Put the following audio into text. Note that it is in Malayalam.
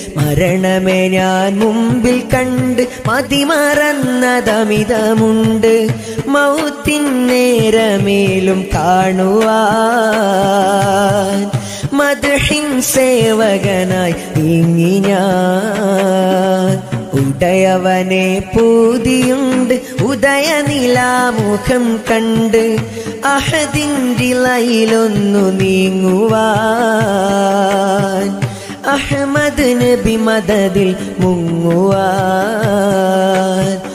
മരണമേ ഞാൻ മുമ്പിൽ കണ്ട് മതിമറന്നതമിതമുണ്ട് മൗത്തിൻ നേരമേലും കാണുവാൻ മധുഹിൻ സേവകനായി നീങ്ങി ഞാൻ ഉടയവനെ പൂതിയുണ്ട് ഉദയനിലാമുഖം കണ്ട് അഹദിൻഡിലയിലൊന്നു നീങ്ങുവാൻ അഹമ്മദ് നബി മദതിൽ മുങ്ങുവാൻ